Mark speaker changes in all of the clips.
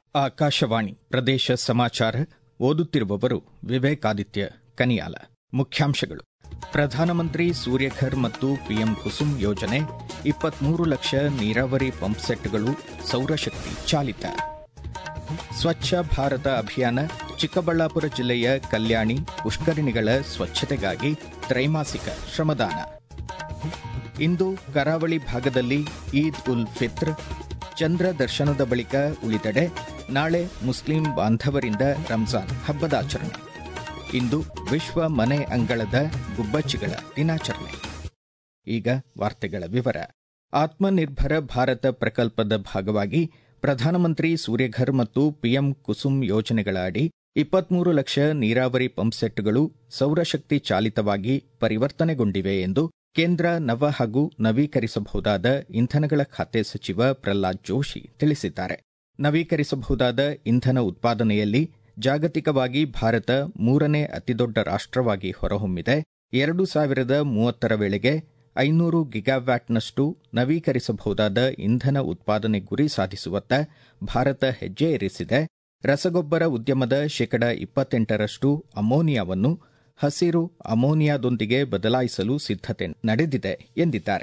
Speaker 1: ಆಕಾಶವಾಣಿ ಪ್ರದೇಶ ಸಮಾಚಾರ ಓದುತ್ತಿರುವವರು ವಿವೇಕಾದಿತ್ಯ ಕನಿಯಾಲ ಮುಖ್ಯಾಂಶಗಳು ಪ್ರಧಾನಮಂತ್ರಿ ಸೂರ್ಯಘರ್ ಮತ್ತು ಪಿಎಂ ಕುಸುಮ್ ಯೋಜನೆ ಇಪ್ಪತ್ಮೂರು ಲಕ್ಷ ನೀರಾವರಿ ಪಂಪ್ಸೆಟ್ಗಳು ಸೌರಶಕ್ತಿ ಚಾಲಿತ ಸ್ವಚ್ಛ ಭಾರತ ಅಭಿಯಾನ ಚಿಕ್ಕಬಳ್ಳಾಪುರ ಜಿಲ್ಲೆಯ ಕಲ್ಯಾಣಿ ಪುಷ್ಕರಿಣಿಗಳ ಸ್ವಚ್ಛತೆಗಾಗಿ ತ್ರೈಮಾಸಿಕ ಶ್ರಮದಾನ ಇಂದು ಕರಾವಳಿ ಭಾಗದಲ್ಲಿ ಈದ್ ಉಲ್ ಫಿತ್ರ್ ಚಂದ್ರ ದರ್ಶನದ ಬಳಿಕ ಉಳಿದೆಡೆ ನಾಳೆ ಮುಸ್ಲಿಂ ಬಾಂಧವರಿಂದ ರಂಜಾನ್ ಹಬ್ಬದಾಚರಣೆ ಇಂದು ವಿಶ್ವ ಮನೆ ಅಂಗಳದ ಗುಬ್ಬಚ್ಚಿಗಳ ದಿನಾಚರಣೆ ಈಗ ವಾರ್ತೆಗಳ ವಿವರ ಆತ್ಮನಿರ್ಭರ ಭಾರತ ಪ್ರಕಲ್ಪದ ಭಾಗವಾಗಿ ಪ್ರಧಾನಮಂತ್ರಿ ಸೂರ್ಯಘರ್ ಮತ್ತು ಪಿಎಂ ಕುಸುಮ್ ಯೋಜನೆಗಳ ಅಡಿ ಇಪ್ಪತ್ಮೂರು ಲಕ್ಷ ನೀರಾವರಿ ಪಂಪ್ಸೆಟ್ಗಳು ಸೌರಶಕ್ತಿ ಚಾಲಿತವಾಗಿ ಪರಿವರ್ತನೆಗೊಂಡಿವೆ ಎಂದು ಕೇಂದ್ರ ನವ ಹಾಗೂ ನವೀಕರಿಸಬಹುದಾದ ಇಂಧನಗಳ ಖಾತೆ ಸಚಿವ ಪ್ರಹ್ಲಾದ್ ಜೋಶಿ ತಿಳಿಸಿದ್ದಾರೆ ನವೀಕರಿಸಬಹುದಾದ ಇಂಧನ ಉತ್ಪಾದನೆಯಲ್ಲಿ ಜಾಗತಿಕವಾಗಿ ಭಾರತ ಮೂರನೇ ಅತಿದೊಡ್ಡ ರಾಷ್ಟವಾಗಿ ಹೊರಹೊಮ್ಮಿದೆ ಎರಡು ಸಾವಿರದ ಮೂವತ್ತರ ವೇಳೆಗೆ ಐನೂರು ಗಿಗಾವ್ಯಾಟ್ನಷ್ಟು ನವೀಕರಿಸಬಹುದಾದ ಇಂಧನ ಉತ್ಪಾದನೆ ಗುರಿ ಸಾಧಿಸುವತ್ತ ಭಾರತ ಹೆಜ್ಜೆ ಇರಿಸಿದೆ ರಸಗೊಬ್ಬರ ಉದ್ಯಮದ ಶೇಕಡ ಇಪ್ಪತ್ತೆಂಟರಷ್ಟು ಅಮೋನಿಯಾವನ್ನು ಹಸಿರು ಅಮೋನಿಯಾದೊಂದಿಗೆ ಬದಲಾಯಿಸಲು ಸಿದ್ದತೆ ನಡೆದಿದೆ ಎಂದಿದ್ದಾರೆ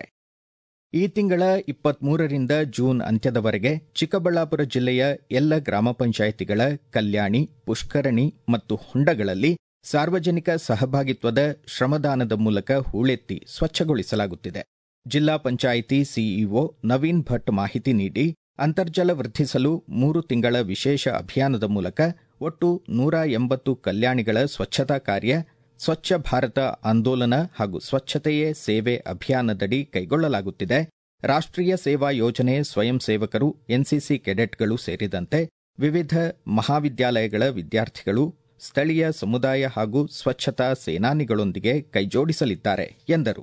Speaker 1: ಈ ತಿಂಗಳ ಇಪ್ಪತ್ಮೂರರಿಂದ ಜೂನ್ ಅಂತ್ಯದವರೆಗೆ ಚಿಕ್ಕಬಳ್ಳಾಪುರ ಜಿಲ್ಲೆಯ ಎಲ್ಲ ಗ್ರಾಮ ಪಂಚಾಯಿತಿಗಳ ಕಲ್ಯಾಣಿ ಪುಷ್ಕರಣಿ ಮತ್ತು ಹೊಂಡಗಳಲ್ಲಿ ಸಾರ್ವಜನಿಕ ಸಹಭಾಗಿತ್ವದ ಶ್ರಮದಾನದ ಮೂಲಕ ಹೂಳೆತ್ತಿ ಸ್ವಚ್ಛಗೊಳಿಸಲಾಗುತ್ತಿದೆ ಜಿಲ್ಲಾ ಪಂಚಾಯಿತಿ ಸಿಇಒ ನವೀನ್ ಭಟ್ ಮಾಹಿತಿ ನೀಡಿ ಅಂತರ್ಜಲ ವೃದ್ಧಿಸಲು ಮೂರು ತಿಂಗಳ ವಿಶೇಷ ಅಭಿಯಾನದ ಮೂಲಕ ಒಟ್ಟು ನೂರ ಎಂಬತ್ತು ಕಲ್ಯಾಣಿಗಳ ಸ್ವಚ್ಛತಾ ಕಾರ್ಯ ಸ್ವಚ್ಛ ಭಾರತ ಆಂದೋಲನ ಹಾಗೂ ಸ್ವಚ್ಛತೆಯೇ ಸೇವೆ ಅಭಿಯಾನದಡಿ ಕೈಗೊಳ್ಳಲಾಗುತ್ತಿದೆ ರಾಷ್ಟೀಯ ಸೇವಾ ಯೋಜನೆ ಸ್ವಯಂ ಸೇವಕರು ಎನ್ಸಿಸಿ ಕೆಡೆಟ್ಗಳು ಸೇರಿದಂತೆ ವಿವಿಧ ಮಹಾವಿದ್ಯಾಲಯಗಳ ವಿದ್ಯಾರ್ಥಿಗಳು ಸ್ಥಳೀಯ ಸಮುದಾಯ ಹಾಗೂ ಸ್ವಚ್ಛತಾ ಸೇನಾನಿಗಳೊಂದಿಗೆ ಕೈಜೋಡಿಸಲಿದ್ದಾರೆ ಎಂದರು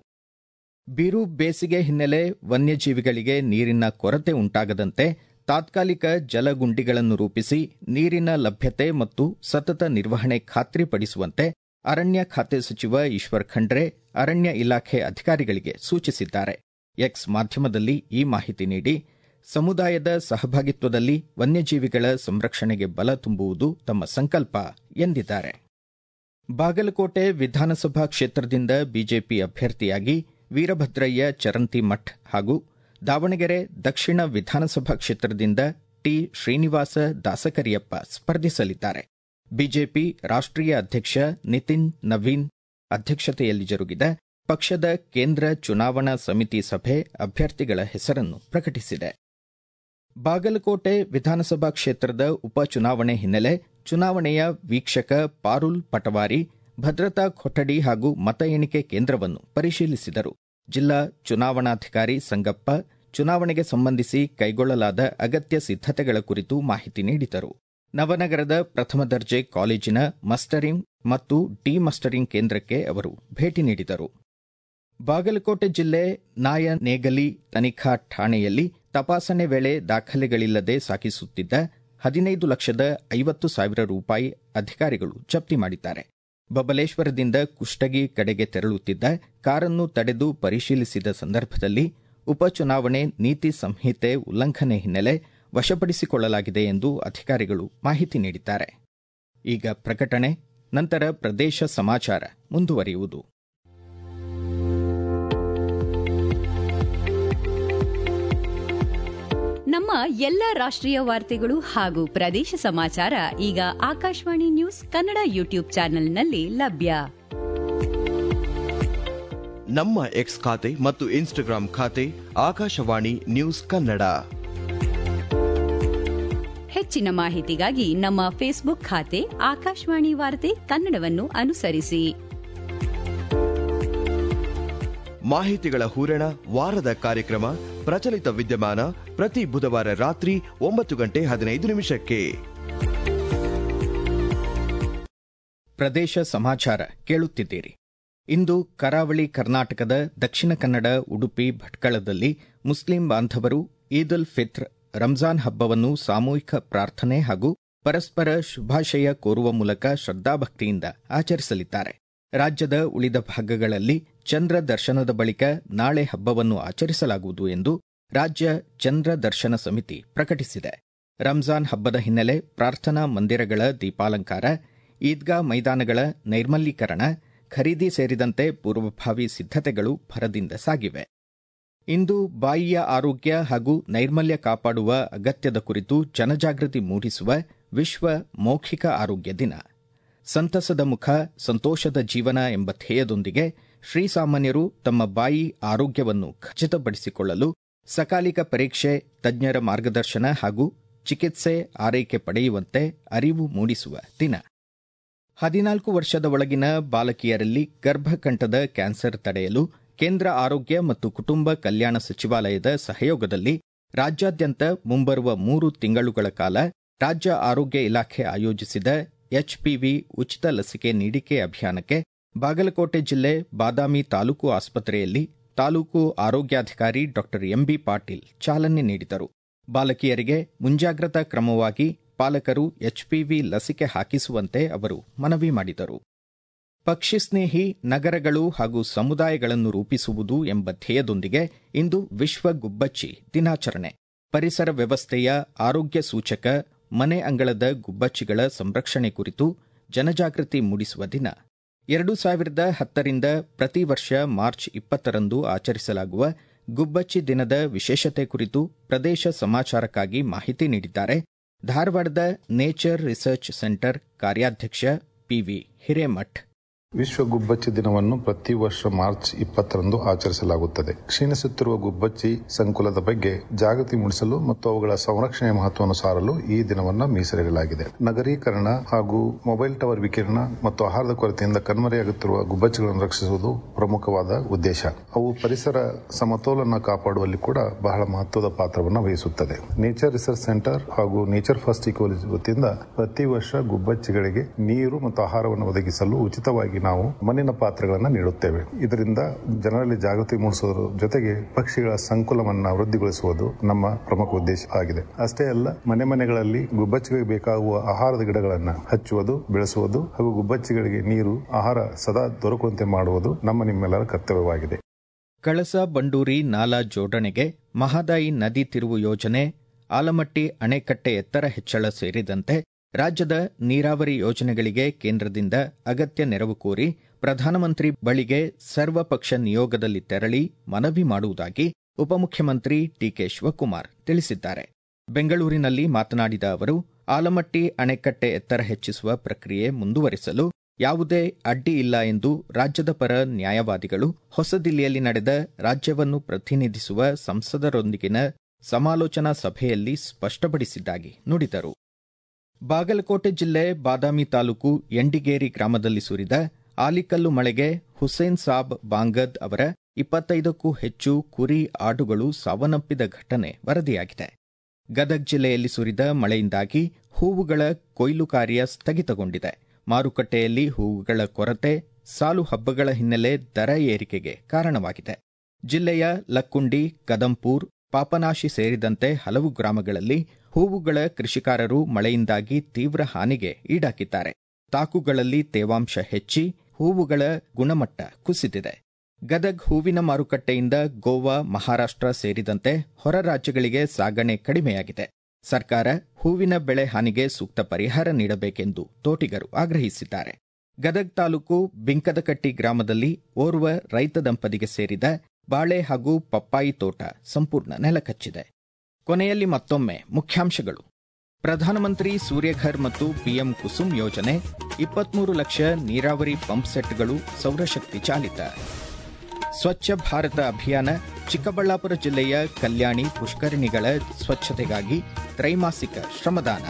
Speaker 1: ಬಿರು ಬೇಸಿಗೆ ಹಿನ್ನೆಲೆ ವನ್ಯಜೀವಿಗಳಿಗೆ ನೀರಿನ ಕೊರತೆ ಉಂಟಾಗದಂತೆ ತಾತ್ಕಾಲಿಕ ಜಲಗುಂಡಿಗಳನ್ನು ರೂಪಿಸಿ ನೀರಿನ ಲಭ್ಯತೆ ಮತ್ತು ಸತತ ನಿರ್ವಹಣೆ ಖಾತ್ರಿಪಡಿಸುವಂತೆ ಅರಣ್ಯ ಖಾತೆ ಸಚಿವ ಈಶ್ವರ್ ಖಂಡ್ರೆ ಅರಣ್ಯ ಇಲಾಖೆ ಅಧಿಕಾರಿಗಳಿಗೆ ಸೂಚಿಸಿದ್ದಾರೆ ಎಕ್ಸ್ ಮಾಧ್ಯಮದಲ್ಲಿ ಈ ಮಾಹಿತಿ ನೀಡಿ ಸಮುದಾಯದ ಸಹಭಾಗಿತ್ವದಲ್ಲಿ ವನ್ಯಜೀವಿಗಳ ಸಂರಕ್ಷಣೆಗೆ ಬಲ ತುಂಬುವುದು ತಮ್ಮ ಸಂಕಲ್ಪ ಎಂದಿದ್ದಾರೆ ಬಾಗಲಕೋಟೆ ವಿಧಾನಸಭಾ ಕ್ಷೇತ್ರದಿಂದ ಬಿಜೆಪಿ ಅಭ್ಯರ್ಥಿಯಾಗಿ ವೀರಭದ್ರಯ್ಯ ಚರಂತಿಮಠ್ ಹಾಗೂ ದಾವಣಗೆರೆ ದಕ್ಷಿಣ ವಿಧಾನಸಭಾ ಕ್ಷೇತ್ರದಿಂದ ಟಿ ಶ್ರೀನಿವಾಸ ದಾಸಕರಿಯಪ್ಪ ಸ್ಪರ್ಧಿಸಲಿದ್ದಾರೆ ಬಿಜೆಪಿ ರಾಷ್ಟೀಯ ಅಧ್ಯಕ್ಷ ನಿತಿನ್ ನವೀನ್ ಅಧ್ಯಕ್ಷತೆಯಲ್ಲಿ ಜರುಗಿದ ಪಕ್ಷದ ಕೇಂದ್ರ ಚುನಾವಣಾ ಸಮಿತಿ ಸಭೆ ಅಭ್ಯರ್ಥಿಗಳ ಹೆಸರನ್ನು ಪ್ರಕಟಿಸಿದೆ ಬಾಗಲಕೋಟೆ ವಿಧಾನಸಭಾ ಕ್ಷೇತ್ರದ ಉಪಚುನಾವಣೆ ಹಿನ್ನೆಲೆ ಚುನಾವಣೆಯ ವೀಕ್ಷಕ ಪಾರುಲ್ ಪಟವಾರಿ ಭದ್ರತಾ ಕೊಠಡಿ ಹಾಗೂ ಮತ ಎಣಿಕೆ ಕೇಂದ್ರವನ್ನು ಪರಿಶೀಲಿಸಿದರು ಜಿಲ್ಲಾ ಚುನಾವಣಾಧಿಕಾರಿ ಸಂಗಪ್ಪ ಚುನಾವಣೆಗೆ ಸಂಬಂಧಿಸಿ ಕೈಗೊಳ್ಳಲಾದ ಅಗತ್ಯ ಸಿದ್ದತೆಗಳ ಕುರಿತು ಮಾಹಿತಿ ನೀಡಿದರು ನವನಗರದ ಪ್ರಥಮ ದರ್ಜೆ ಕಾಲೇಜಿನ ಮಸ್ಟರಿಂಗ್ ಮತ್ತು ಡಿ ಮಸ್ಟರಿಂಗ್ ಕೇಂದ್ರಕ್ಕೆ ಅವರು ಭೇಟಿ ನೀಡಿದರು ಬಾಗಲಕೋಟೆ ಜಿಲ್ಲೆ ನಾಯನೇಗಲಿ ತನಿಖಾ ಠಾಣೆಯಲ್ಲಿ ತಪಾಸಣೆ ವೇಳೆ ದಾಖಲೆಗಳಿಲ್ಲದೆ ಸಾಗಿಸುತ್ತಿದ್ದ ಹದಿನೈದು ಲಕ್ಷದ ಐವತ್ತು ಸಾವಿರ ರೂಪಾಯಿ ಅಧಿಕಾರಿಗಳು ಜಪ್ತಿ ಮಾಡಿದ್ದಾರೆ ಬಬಲೇಶ್ವರದಿಂದ ಕುಷ್ಟಗಿ ಕಡೆಗೆ ತೆರಳುತ್ತಿದ್ದ ಕಾರನ್ನು ತಡೆದು ಪರಿಶೀಲಿಸಿದ ಸಂದರ್ಭದಲ್ಲಿ ಉಪಚುನಾವಣೆ ನೀತಿ ಸಂಹಿತೆ ಉಲ್ಲಂಘನೆ ಹಿನ್ನೆಲೆ ವಶಪಡಿಸಿಕೊಳ್ಳಲಾಗಿದೆ ಎಂದು ಅಧಿಕಾರಿಗಳು ಮಾಹಿತಿ ನೀಡಿದ್ದಾರೆ ಈಗ ಪ್ರಕಟಣೆ ನಂತರ ಪ್ರದೇಶ ಸಮಾಚಾರ ಮುಂದುವರಿಯುವುದು
Speaker 2: ನಮ್ಮ ಎಲ್ಲ ರಾಷ್ಟ್ರೀಯ ವಾರ್ತೆಗಳು ಹಾಗೂ ಪ್ರದೇಶ ಸಮಾಚಾರ ಈಗ ಆಕಾಶವಾಣಿ ನ್ಯೂಸ್ ಕನ್ನಡ ಯೂಟ್ಯೂಬ್ ಚಾನೆಲ್ನಲ್ಲಿ ಲಭ್ಯ
Speaker 3: ನಮ್ಮ ಎಕ್ಸ್ ಖಾತೆ ಮತ್ತು ಇನ್ಸ್ಟಾಗ್ರಾಂ ಖಾತೆ ಆಕಾಶವಾಣಿ ನ್ಯೂಸ್ ಕನ್ನಡ
Speaker 2: ಹೆಚ್ಚಿನ ಮಾಹಿತಿಗಾಗಿ ನಮ್ಮ ಫೇಸ್ಬುಕ್ ಖಾತೆ ಆಕಾಶವಾಣಿ ವಾರ್ತೆ ಕನ್ನಡವನ್ನು ಅನುಸರಿಸಿ
Speaker 3: ಮಾಹಿತಿಗಳ ಹೂರಣ ವಾರದ ಕಾರ್ಯಕ್ರಮ ಪ್ರಚಲಿತ ವಿದ್ಯಮಾನ ಪ್ರತಿ ಬುಧವಾರ ರಾತ್ರಿ ಒಂಬತ್ತು ಗಂಟೆ ಹದಿನೈದು ನಿಮಿಷಕ್ಕೆ
Speaker 1: ಪ್ರದೇಶ ಸಮಾಚಾರ ಕೇಳುತ್ತಿದ್ದೀರಿ ಇಂದು ಕರಾವಳಿ ಕರ್ನಾಟಕದ ದಕ್ಷಿಣ ಕನ್ನಡ ಉಡುಪಿ ಭಟ್ಕಳದಲ್ಲಿ ಮುಸ್ಲಿಂ ಬಾಂಧವರು ಈದ್ ಉಲ್ ಫಿತ್ರ್ ರಂಜಾನ್ ಹಬ್ಬವನ್ನು ಸಾಮೂಹಿಕ ಪ್ರಾರ್ಥನೆ ಹಾಗೂ ಪರಸ್ಪರ ಶುಭಾಶಯ ಕೋರುವ ಮೂಲಕ ಶ್ರದ್ದಾಭಕ್ತಿಯಿಂದ ಆಚರಿಸಲಿದ್ದಾರೆ ರಾಜ್ಯದ ಉಳಿದ ಭಾಗಗಳಲ್ಲಿ ಚಂದ್ರ ದರ್ಶನದ ಬಳಿಕ ನಾಳೆ ಹಬ್ಬವನ್ನು ಆಚರಿಸಲಾಗುವುದು ಎಂದು ರಾಜ್ಯ ಚಂದ್ರ ದರ್ಶನ ಸಮಿತಿ ಪ್ರಕಟಿಸಿದೆ ರಂಜಾನ್ ಹಬ್ಬದ ಹಿನ್ನೆಲೆ ಪ್ರಾರ್ಥನಾ ಮಂದಿರಗಳ ದೀಪಾಲಂಕಾರ ಈದ್ಗಾ ಮೈದಾನಗಳ ನೈರ್ಮಲೀಕರಣ ಖರೀದಿ ಸೇರಿದಂತೆ ಪೂರ್ವಭಾವಿ ಸಿದ್ದತೆಗಳು ಭರದಿಂದ ಸಾಗಿವೆ ಇಂದು ಬಾಯಿಯ ಆರೋಗ್ಯ ಹಾಗೂ ನೈರ್ಮಲ್ಯ ಕಾಪಾಡುವ ಅಗತ್ಯದ ಕುರಿತು ಜನಜಾಗೃತಿ ಮೂಡಿಸುವ ವಿಶ್ವ ಮೌಖಿಕ ಆರೋಗ್ಯ ದಿನ ಸಂತಸದ ಮುಖ ಸಂತೋಷದ ಜೀವನ ಎಂಬ ಧ್ಯೇಯದೊಂದಿಗೆ ಶ್ರೀಸಾಮಾನ್ಯರು ತಮ್ಮ ಬಾಯಿ ಆರೋಗ್ಯವನ್ನು ಖಚಿತಪಡಿಸಿಕೊಳ್ಳಲು ಸಕಾಲಿಕ ಪರೀಕ್ಷೆ ತಜ್ಞರ ಮಾರ್ಗದರ್ಶನ ಹಾಗೂ ಚಿಕಿತ್ಸೆ ಆರೈಕೆ ಪಡೆಯುವಂತೆ ಅರಿವು ಮೂಡಿಸುವ ದಿನ ಹದಿನಾಲ್ಕು ವರ್ಷದ ಒಳಗಿನ ಬಾಲಕಿಯರಲ್ಲಿ ಗರ್ಭಕಂಠದ ಕ್ಯಾನ್ಸರ್ ತಡೆಯಲು ಕೇಂದ್ರ ಆರೋಗ್ಯ ಮತ್ತು ಕುಟುಂಬ ಕಲ್ಯಾಣ ಸಚಿವಾಲಯದ ಸಹಯೋಗದಲ್ಲಿ ರಾಜ್ಯಾದ್ಯಂತ ಮುಂಬರುವ ಮೂರು ತಿಂಗಳುಗಳ ಕಾಲ ರಾಜ್ಯ ಆರೋಗ್ಯ ಇಲಾಖೆ ಆಯೋಜಿಸಿದ ಎಚ್ಪಿವಿ ಉಚಿತ ಲಸಿಕೆ ನೀಡಿಕೆ ಅಭಿಯಾನಕ್ಕೆ ಬಾಗಲಕೋಟೆ ಜಿಲ್ಲೆ ಬಾದಾಮಿ ತಾಲೂಕು ಆಸ್ಪತ್ರೆಯಲ್ಲಿ ತಾಲೂಕು ಆರೋಗ್ಯಾಧಿಕಾರಿ ಡಾ ಎಂಬಿ ಪಾಟೀಲ್ ಚಾಲನೆ ನೀಡಿದರು ಬಾಲಕಿಯರಿಗೆ ಮುಂಜಾಗ್ರತಾ ಕ್ರಮವಾಗಿ ಪಾಲಕರು ಎಚ್ಪಿವಿ ಲಸಿಕೆ ಹಾಕಿಸುವಂತೆ ಅವರು ಮನವಿ ಮಾಡಿದರು ಪಕ್ಷಿ ಸ್ನೇಹಿ ನಗರಗಳು ಹಾಗೂ ಸಮುದಾಯಗಳನ್ನು ರೂಪಿಸುವುದು ಎಂಬ ಧ್ಯೇಯದೊಂದಿಗೆ ಇಂದು ವಿಶ್ವ ಗುಬ್ಬಚ್ಚಿ ದಿನಾಚರಣೆ ಪರಿಸರ ವ್ಯವಸ್ಥೆಯ ಆರೋಗ್ಯ ಸೂಚಕ ಮನೆ ಅಂಗಳದ ಗುಬ್ಬಚ್ಚಿಗಳ ಸಂರಕ್ಷಣೆ ಕುರಿತು ಜನಜಾಗೃತಿ ಮೂಡಿಸುವ ದಿನ ಎರಡು ಸಾವಿರದ ಹತ್ತರಿಂದ ಪ್ರತಿ ವರ್ಷ ಮಾರ್ಚ್ ಇಪ್ಪತ್ತರಂದು ಆಚರಿಸಲಾಗುವ ಗುಬ್ಬಚ್ಚಿ ದಿನದ ವಿಶೇಷತೆ ಕುರಿತು ಪ್ರದೇಶ ಸಮಾಚಾರಕ್ಕಾಗಿ ಮಾಹಿತಿ ನೀಡಿದ್ದಾರೆ ಧಾರವಾಡದ ನೇಚರ್ ರಿಸರ್ಚ್ ಸೆಂಟರ್ ಕಾರ್ಯಾಧ್ಯಕ್ಷ ಪಿವಿ ಹಿರೇಮಠ್
Speaker 4: ವಿಶ್ವ ಗುಬ್ಬಚ್ಚಿ ದಿನವನ್ನು ಪ್ರತಿ ವರ್ಷ ಮಾರ್ಚ್ ಇಪ್ಪತ್ತರಂದು ಆಚರಿಸಲಾಗುತ್ತದೆ ಕ್ಷೀಣಿಸುತ್ತಿರುವ ಗುಬ್ಬಚ್ಚಿ ಸಂಕುಲದ ಬಗ್ಗೆ ಜಾಗೃತಿ ಮೂಡಿಸಲು ಮತ್ತು ಅವುಗಳ ಸಂರಕ್ಷಣೆಯ ಮಹತ್ವವನ್ನು ಸಾರಲು ಈ ದಿನವನ್ನು ಮೀಸಲಿಡಲಾಗಿದೆ ನಗರೀಕರಣ ಹಾಗೂ ಮೊಬೈಲ್ ಟವರ್ ವಿಕಿರಣ ಮತ್ತು ಆಹಾರದ ಕೊರತೆಯಿಂದ ಕಣ್ಮರೆಯಾಗುತ್ತಿರುವ ಗುಬ್ಬಚ್ಚಿಗಳನ್ನು ರಕ್ಷಿಸುವುದು ಪ್ರಮುಖವಾದ ಉದ್ದೇಶ ಅವು ಪರಿಸರ ಸಮತೋಲನ ಕಾಪಾಡುವಲ್ಲಿ ಕೂಡ ಬಹಳ ಮಹತ್ವದ ಪಾತ್ರವನ್ನು ವಹಿಸುತ್ತದೆ ನೇಚರ್ ರಿಸರ್ಚ್ ಸೆಂಟರ್ ಹಾಗೂ ನೇಚರ್ ಫಸ್ಟ್ ಇಕೋಲಜಿ ವತಿಯಿಂದ ಪ್ರತಿ ವರ್ಷ ಗುಬ್ಬಚ್ಚಿಗಳಿಗೆ ನೀರು ಮತ್ತು ಆಹಾರವನ್ನು ಒದಗಿಸಲು ಉಚಿತವಾಗಿ ನಾವು ಮಣ್ಣಿನ ಪಾತ್ರಗಳನ್ನು ನೀಡುತ್ತೇವೆ ಇದರಿಂದ ಜನರಲ್ಲಿ ಜಾಗೃತಿ ಮೂಡಿಸುವುದರ ಜೊತೆಗೆ ಪಕ್ಷಿಗಳ ಸಂಕುಲವನ್ನು ವೃದ್ಧಿಗೊಳಿಸುವುದು ನಮ್ಮ ಪ್ರಮುಖ ಉದ್ದೇಶ ಆಗಿದೆ ಅಷ್ಟೇ ಅಲ್ಲ ಮನೆ ಮನೆಗಳಲ್ಲಿ ಗುಬ್ಬಚ್ಚಿಗಳಿಗೆ ಬೇಕಾಗುವ ಆಹಾರದ ಗಿಡಗಳನ್ನು ಹಚ್ಚುವುದು ಬೆಳೆಸುವುದು ಹಾಗೂ ಗುಬ್ಬಚ್ಚಿಗಳಿಗೆ ನೀರು ಆಹಾರ ಸದಾ ದೊರಕುವಂತೆ ಮಾಡುವುದು ನಮ್ಮ ನಿಮ್ಮೆಲ್ಲರ ಕರ್ತವ್ಯವಾಗಿದೆ
Speaker 1: ಕಳಸ ಬಂಡೂರಿ ನಾಲಾ ಜೋಡಣೆಗೆ ಮಹದಾಯಿ ನದಿ ತಿರುವು ಯೋಜನೆ ಆಲಮಟ್ಟಿ ಅಣೆಕಟ್ಟೆ ಎತ್ತರ ಹೆಚ್ಚಳ ಸೇರಿದಂತೆ ರಾಜ್ಯದ ನೀರಾವರಿ ಯೋಜನೆಗಳಿಗೆ ಕೇಂದ್ರದಿಂದ ಅಗತ್ಯ ನೆರವು ಕೋರಿ ಪ್ರಧಾನಮಂತ್ರಿ ಬಳಿಗೆ ಸರ್ವಪಕ್ಷ ನಿಯೋಗದಲ್ಲಿ ತೆರಳಿ ಮನವಿ ಮಾಡುವುದಾಗಿ ಉಪಮುಖ್ಯಮಂತ್ರಿ ಡಿಕೆ ಶಿವಕುಮಾರ್ ತಿಳಿಸಿದ್ದಾರೆ ಬೆಂಗಳೂರಿನಲ್ಲಿ ಮಾತನಾಡಿದ ಅವರು ಆಲಮಟ್ಟಿ ಅಣೆಕಟ್ಟೆ ಎತ್ತರ ಹೆಚ್ಚಿಸುವ ಪ್ರಕ್ರಿಯೆ ಮುಂದುವರಿಸಲು ಯಾವುದೇ ಅಡ್ಡಿ ಇಲ್ಲ ಎಂದು ರಾಜ್ಯದ ಪರ ನ್ಯಾಯವಾದಿಗಳು ಹೊಸದಿಲ್ಲಿಯಲ್ಲಿ ನಡೆದ ರಾಜ್ಯವನ್ನು ಪ್ರತಿನಿಧಿಸುವ ಸಂಸದರೊಂದಿಗಿನ ಸಮಾಲೋಚನಾ ಸಭೆಯಲ್ಲಿ ಸ್ಪಷ್ಟಪಡಿಸಿದ್ದಾಗಿ ನುಡಿದರು ಬಾಗಲಕೋಟೆ ಜಿಲ್ಲೆ ಬಾದಾಮಿ ತಾಲೂಕು ಎಂಡಿಗೇರಿ ಗ್ರಾಮದಲ್ಲಿ ಸುರಿದ ಆಲಿಕಲ್ಲು ಮಳೆಗೆ ಹುಸೇನ್ ಸಾಬ್ ಬಾಂಗದ್ ಅವರ ಇಪ್ಪತ್ತೈದಕ್ಕೂ ಹೆಚ್ಚು ಕುರಿ ಆಡುಗಳು ಸಾವನ್ನಪ್ಪಿದ ಘಟನೆ ವರದಿಯಾಗಿದೆ ಗದಗ್ ಜಿಲ್ಲೆಯಲ್ಲಿ ಸುರಿದ ಮಳೆಯಿಂದಾಗಿ ಹೂವುಗಳ ಕೊಯ್ಲು ಕಾರ್ಯ ಸ್ಥಗಿತಗೊಂಡಿದೆ ಮಾರುಕಟ್ಟೆಯಲ್ಲಿ ಹೂವುಗಳ ಕೊರತೆ ಸಾಲು ಹಬ್ಬಗಳ ಹಿನ್ನೆಲೆ ದರ ಏರಿಕೆಗೆ ಕಾರಣವಾಗಿದೆ ಜಿಲ್ಲೆಯ ಲಕ್ಕುಂಡಿ ಕದಂಪೂರ್ ಪಾಪನಾಶಿ ಸೇರಿದಂತೆ ಹಲವು ಗ್ರಾಮಗಳಲ್ಲಿ ಹೂವುಗಳ ಕೃಷಿಕಾರರು ಮಳೆಯಿಂದಾಗಿ ತೀವ್ರ ಹಾನಿಗೆ ಈಡಾಕಿದ್ದಾರೆ ತಾಕುಗಳಲ್ಲಿ ತೇವಾಂಶ ಹೆಚ್ಚಿ ಹೂವುಗಳ ಗುಣಮಟ್ಟ ಕುಸಿದಿದೆ ಗದಗ್ ಹೂವಿನ ಮಾರುಕಟ್ಟೆಯಿಂದ ಗೋವಾ ಮಹಾರಾಷ್ಟ್ರ ಸೇರಿದಂತೆ ಹೊರ ರಾಜ್ಯಗಳಿಗೆ ಸಾಗಣೆ ಕಡಿಮೆಯಾಗಿದೆ ಸರ್ಕಾರ ಹೂವಿನ ಬೆಳೆ ಹಾನಿಗೆ ಸೂಕ್ತ ಪರಿಹಾರ ನೀಡಬೇಕೆಂದು ತೋಟಿಗರು ಆಗ್ರಹಿಸಿದ್ದಾರೆ ಗದಗ್ ತಾಲೂಕು ಬಿಂಕದಕಟ್ಟಿ ಗ್ರಾಮದಲ್ಲಿ ಓರ್ವ ರೈತ ದಂಪತಿಗೆ ಸೇರಿದ ಬಾಳೆ ಹಾಗೂ ಪಪ್ಪಾಯಿ ತೋಟ ಸಂಪೂರ್ಣ ನೆಲಕಚ್ಚಿದೆ ಕೊನೆಯಲ್ಲಿ ಮತ್ತೊಮ್ಮೆ ಮುಖ್ಯಾಂಶಗಳು ಪ್ರಧಾನಮಂತ್ರಿ ಸೂರ್ಯಘರ್ ಮತ್ತು ಪಿಎಂ ಕುಸುಮ್ ಯೋಜನೆ ಇಪ್ಪತ್ಮೂರು ಲಕ್ಷ ನೀರಾವರಿ ಪಂಪ್ ಸೆಟ್ಗಳು ಸೌರಶಕ್ತಿ ಚಾಲಿತ ಸ್ವಚ್ಛ ಭಾರತ ಅಭಿಯಾನ ಚಿಕ್ಕಬಳ್ಳಾಪುರ ಜಿಲ್ಲೆಯ ಕಲ್ಯಾಣಿ ಪುಷ್ಕರಣಿಗಳ ಸ್ವಚ್ಛತೆಗಾಗಿ ತ್ರೈಮಾಸಿಕ ಶ್ರಮದಾನ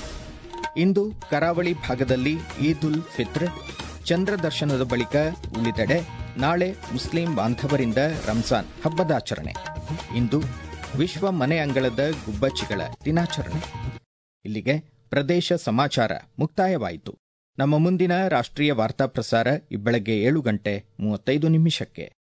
Speaker 1: ಇಂದು ಕರಾವಳಿ ಭಾಗದಲ್ಲಿ ಈದ್ ಉಲ್ ಫಿತ್ರ್ ಚಂದ್ರ ದರ್ಶನದ ಬಳಿಕ ಉಳಿದೆಡೆ ನಾಳೆ ಮುಸ್ಲಿಂ ಬಾಂಧವರಿಂದ ರಂಜಾನ್ ಹಬ್ಬದಾಚರಣೆ ಇಂದು ವಿಶ್ವ ಮನೆ ಅಂಗಳದ ಗುಬ್ಬಚ್ಚಿಗಳ ದಿನಾಚರಣೆ ಇಲ್ಲಿಗೆ ಪ್ರದೇಶ ಸಮಾಚಾರ ಮುಕ್ತಾಯವಾಯಿತು ನಮ್ಮ ಮುಂದಿನ ರಾಷ್ಟ್ರೀಯ ವಾರ್ತಾ ಪ್ರಸಾರ ಈ ಬೆಳಗ್ಗೆ ಏಳು ಗಂಟೆ ಮೂವತ್ತೈದು ನಿಮಿಷಕ್ಕೆ